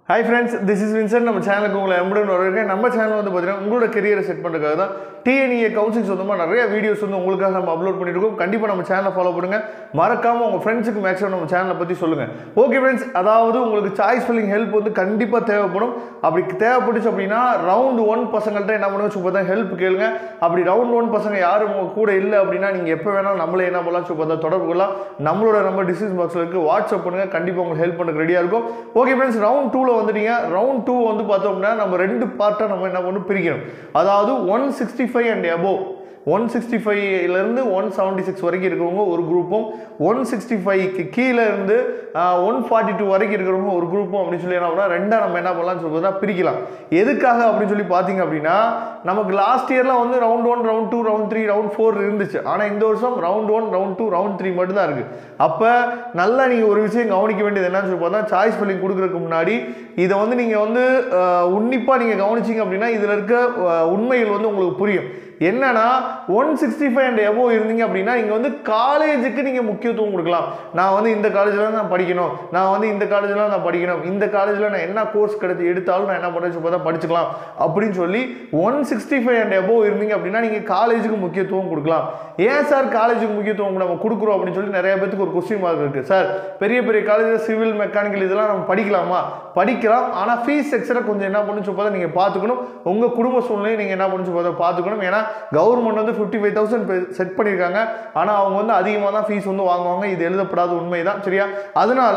hi friends this is Vinson நம்ம சேனலுக்கு உங்களை எம்புடன் வரவேற்கிறேன் நம்ம சேனல் வந்து பார்த்தீங்கன்னா உங்களோட கெரியரை செட் பண்ணுறதுக்காக தான் டிஎன்இஏ கவுன்சிலிங் சொந்தமாக நிறைய வீடியோஸ் வந்து உங்களுக்காக நம்ம அப்லோட் பண்ணியிருக்கோம் கண்டிப்பாக நம்ம சேனலை ஃபாலோ பண்ணுங்கள் மறக்காமல் உங்கள் ஃப்ரெண்ட்ஸுக்கு மேக்ஸிமம் நம்ம சேனலை பற்றி சொல்லுங்கள் ஓகே ஃப்ரெண்ட்ஸ் அதாவது உங்களுக்கு சாய்ஸ் ஃபில்லிங் ஹெல்ப் வந்து கண்டிப்பாக தேவைப்படும் அப்படி தேவைப்பட்டுச்சு அப்படின்னா ரவுண்ட் ஒன் பசங்கள்ட்ட என்ன பண்ணுவோம் சும்மா தான் ஹெல்ப் கேளுங்க அப்படி ரவுண்ட் ஒன் பசங்க யாரும் உங்க கூட இல்லை அப்படின்னா நீங்கள் எப்போ வேணாலும் நம்மளே என்ன பண்ணலாம் சும்மா தான் தொடர்பு கொள்ளலாம் நம்மளோட நம்பர் டிஸ்கிரிப்ஷன் பாக்ஸில் இருக்குது வாட்ஸ்அப் பண்ணுங்கள் கண்டிப்பாக உங்களுக்கு ஹெல்ப் பண்ண ரெடியாக இருக்கும் ஓகே ஃப்ரெண்ட்ஸ் ரவுண்ட் டூவில் வந்துட்டீங்க ரவுண்ட் டூ வந்து பார்த்தோம் அப்படின்னா நம்ம ரெண்டு பார்ட்டாக நம்ம என்ன பண்ணணும் பிரிக்கணும் அதாவது one sixty five and above one sixty ஃபைவ்லேருந்து ஒன் செவன்ட்டி சிக்ஸ் வரைக்கும் இருக்கிறவங்க ஒரு குரூப்பும் ஒன் சிக்ஸ்டி ஃபைவ்க்கு கீழே இருந்து ஒன் ஃபார்ட்டி டூ வரைக்கும் இருக்கிறவங்க ஒரு குரூப்பும் அப்படின்னு சொல்லி என்ன பண்ணால் ரெண்டாக நம்ம என்ன பண்ணலாம்னு சொல்லி தான் பிரிக்கலாம் எதுக்காக அப்படின்னு சொல்லி பார்த்தீங்க அப்படின்னா நமக்கு லாஸ்ட் இயர்லாம் வந்து round one round two round three round four இருந்துச்சு ஆனால் இந்த வருஷம் round one round two round three மட்டும் தான் இருக்குது அப்போ நல்லா நீங்கள் ஒரு விஷயம் கவனிக்க வேண்டியது என்னன்னு சொல்லி பார்த்தா சாய்ஸ் ஃபில்லிங் கொடுக்குறதுக்கு முன்னாடி இதை வந்து நீங்கள் வந்து உன்னிப்பாக நீங்கள் கவனிச்சிங்க அப்படின்னா இதில் இருக்க அஹ், உண்மைகள் வந்து உங்களுக்கு புரியும் என்னன்னா one sixty five and above இருந்தீங்க அப்படின்னா நீங்கள் வந்து காலேஜுக்கு நீங்கள் முக்கியத்துவம் கொடுக்கலாம் நான் வந்து இந்த காலேஜில் நான் படிக்கணும் நான் வந்து இந்த காலேஜில் நான் படிக்கணும் இந்த காலேஜில் நான் என்ன கோர்ஸ் கிடைச்சி எடுத்தாலும் நான் என்ன பண்ணுறேன் சொல்லி தான் படிச்சுக்கலாம் அப்படின்னு சொல்லி one sixty five and above இருந்தீங்க அப்படின்னா நீங்கள் காலேஜுக்கு முக்கியத்துவம் கொடுக்கலாம் ஏன் சார் காலேஜுக்கு முக்கியத்துவம் நம்ம கொடுக்குறோம் அப்படின்னு சொல்லி நிறைய பேத்துக்கு ஒரு கொஸ்டின் மார்க் இருக்குது சார் பெரிய பெரிய காலேஜில் சிவில் மெக்கானிக்கல் இதெல்லாம் நம்ம படிக்கலாமா படிக்கலாம் ஆனால் ஃபீஸ் செக்ஷனை கொஞ்சம் என்ன பண்ணு சொல்லி நீங்கள் பார்த்துக்கணும் உங்கள் குடும்ப சூழ்நிலையை நீங்கள் என்ன பண்ணு சொல்லி பார்த்துக்கணும் ஏன்னா கவர்மெண்ட் வந்து ஃபிஃப்டி ஃபைவ் தௌசண்ட் செட் பண்ணியிருக்காங்க ஆனால் அவங்க வந்து அதிகமாக தான் ஃபீஸ் வந்து வாங்குவாங்க இது எழுதப்படாத உண்மை தான் சரியா அதனால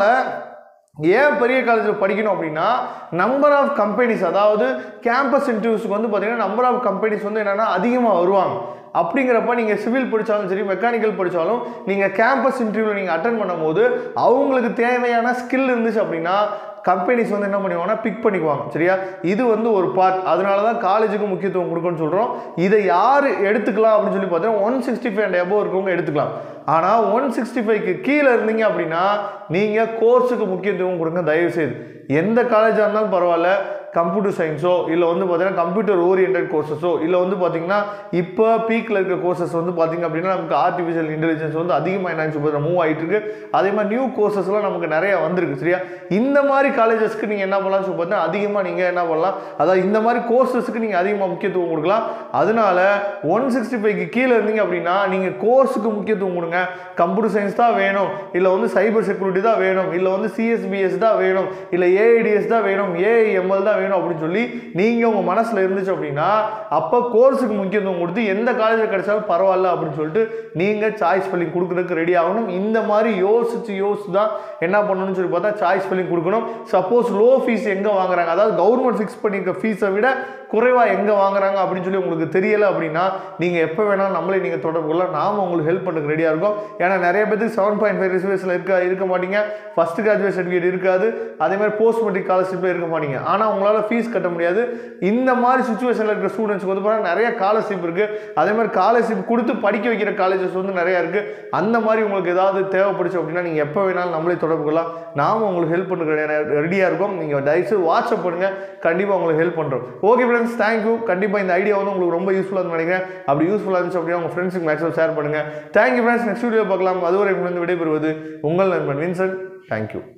ஏன் பெரிய காலேஜில் படிக்கணும் அப்படின்னா நம்பர் ஆஃப் கம்பெனிஸ் அதாவது கேம்பஸ் இன்டர்வியூஸ்க்கு வந்து பார்த்தீங்கன்னா நம்பர் ஆஃப் கம்பெனிஸ் வந்து என்னென்னா அதிகமாக வருவாங்க அப்படிங்கிறப்ப நீங்கள் சிவில் படித்தாலும் சரி மெக்கானிக்கல் படித்தாலும் நீங்கள் கேம்பஸ் இன்டர்வியூவில் நீங்கள் அட்டன் பண்ணும்போது அவங்களுக்கு தேவையான ஸ்கில் இருந்துச்சு அப்படின்னா கம்பெனிஸ் வந்து என்ன பண்ணுவாங்கன்னா பிக் பண்ணிக்குவாங்க சரியா இது வந்து ஒரு பார்ட் அதனால தான் காலேஜுக்கு முக்கியத்துவம் கொடுக்கணும்னு சொல்கிறோம் இதை யார் எடுத்துக்கலாம் அப்படின்னு சொல்லி பார்த்தீங்கன்னா one sixty five and above இருக்கவங்க எடுத்துக்கலாம் ஆனால் ஒன் சிக்ஸ்டி ஃபைவ்க்கு கீழே இருந்தீங்க அப்படின்னா நீங்கள் கோர்ஸுக்கு முக்கியத்துவம் கொடுங்க தயவு செய்து எந்த காலேஜாக இருந்தாலும் பரவாயில்ல கம்ப்யூட்டர் சயின்ஸோ இல்லை வந்து பார்த்தீங்கன்னா கம்ப்யூட்டர் ஓரியன்ட் கோர்சஸோ இல்லை வந்து பார்த்தீங்கன்னா இப்போ பீக்கில் இருக்க கோர்சஸ் வந்து பார்த்தீங்க அப்படின்னா நமக்கு ஆர்டிஃபிஷியல் இன்டெலிஜென்ஸ் வந்து அதிகமாக என்ன சொல்லுறது மூவ் ஆகிட்டு இருக்கு அதே மாதிரி நியூ கோர்சஸ்லாம் நமக்கு நிறைய வந்திருக்கு சரியா இந்த மாதிரி காலேஜஸ்க்கு நீங்கள் என்ன பண்ணலாம் சொல்லி பார்த்தீங்கன்னா அதிகமாக நீங்கள் என்ன பண்ணலாம் அதாவது இந்த மாதிரி கோர்சஸ்க்கு நீங்கள் அதிகமாக முக்கியத்துவம் கொடுக்கலாம் அதனால ஒன் சிக்ஸ்டி ஃபைவ்க்கு கீழே இருந்தீங்க அப்படின்னா நீங்கள் கோர்ஸுக்கு முக்கியத்துவம் கொடுங்க கம்ப்யூட்டர் சயின்ஸ் தான் வேணும் இல்லை வந்து சைபர் செக்யூரிட்டி தான் வேணும் இல்லை வந்து சிஎஸ்பிஎஸ் தான் வேணும் இல்லை ஏஐடிஎஸ் தான் வேணும் ஏஐஎம்எல் தான் வேணும் அப்படின்னு சொல்லி நீங்கள் உங்கள் மனசில் இருந்துச்சு அப்படின்னா அப்போ கோர்ஸுக்கு முக்கியத்துவம் கொடுத்து எந்த காலேஜில் கிடைச்சாலும் பரவாயில்ல அப்படின்னு சொல்லிட்டு நீங்கள் சாய்ஸ் ஃபில்லிங் கொடுக்குறதுக்கு ரெடி ஆகணும் இந்த மாதிரி யோசிச்சு யோசிச்சு தான் என்ன பண்ணணும்னு சொல்லி பார்த்தா சாய்ஸ் ஃபில்லிங் கொடுக்கணும் சப்போஸ் லோ ஃபீஸ் எங்கே வாங்குறாங்க அதாவது கவர்மெண்ட் ஃபிக்ஸ் பண்ணியிருக்க ஃபீஸை விட குறைவாக எங்கே வாங்குறாங்க அப்படின்னு சொல்லி உங்களுக்கு தெரியலை அப்படின்னா நீங்கள் எப்போ வேணாலும் நம்மளே நீங்கள் தொடர்பு கொள்ளலாம் நாம உங்களுக்கு ஹெல்ப் பண்ணுறதுக்கு ரெடியாக இருக்கும் ஏன்னா நிறைய பேருக்கு செவன் பாயிண்ட் ஃபைவ் ரிசர்வேஷனில் இருக்க இருக்க மாட்டீங்க ஃபஸ்ட் கிராஜுவேட் சர்டிஃபிகேட் இருக்காது அதே மாதிரி போஸ்ட் மெட்ரிக் ஸ்காலர்ஷிப்பில் இருக்க மாட்டீங்க ஆனால் உங்களால் ஃபீஸ் கட்ட முடியாது இந்த மாதிரி சுச்சுவேஷனில் இருக்கிற ஸ்டூடெண்ட்ஸ்க்கு வந்து பார்த்தா நிறைய ஸ்காலர்ஷிப் இருக்குது அதே மாதிரி ஸ்காலர்ஷிப் கொடுத்து படிக்க வைக்கிற காலேஜஸ் வந்து நிறையா இருக்குது அந்த மாதிரி உங்களுக்கு ஏதாவது தேவைப்படுச்சு அப்படின்னா நீங்கள் எப்போ வேணாலும் நம்மளே தொடர்பு கொள்ளலாம் நாம உங்களுக்கு ஹெல்ப் பண்ணுற ரெடியாக இருக்கோம் நீங்கள் தயவுசெய்து வாட்ஸ்அப் பண்ணுங்கள் கண்டிப்பாக உங்களுக்கு ஹெல்ப் பண்ணுறோம் ஓகே ஃப்ரெண்ட்ஸ் தேங்க்யூ கண்டிப்பாக இந்த ஐடியா வந்து உங்களுக்கு ரொம்ப யூஸ்ஃபுல்லாக இருந்து நினைக்கிறேன் அப்படி யூஸ்ஃபுல்லாக இருந்துச்சு அப்படின்னா உங்கள் ஃப்ரெண்ட்ஸுக்கு மேக்ஸிமம் ஷேர் பண்ணுங்கள் தேங்க்யூ ஃப்ரெண்ட்ஸ் நெக்ஸ்ட் வீடியோ பார்க்கலாம் அதுவரை உங்களுக்கு விடைபெறுவது உங்கள் நண்பன் வின்சன் தேங்க்யூ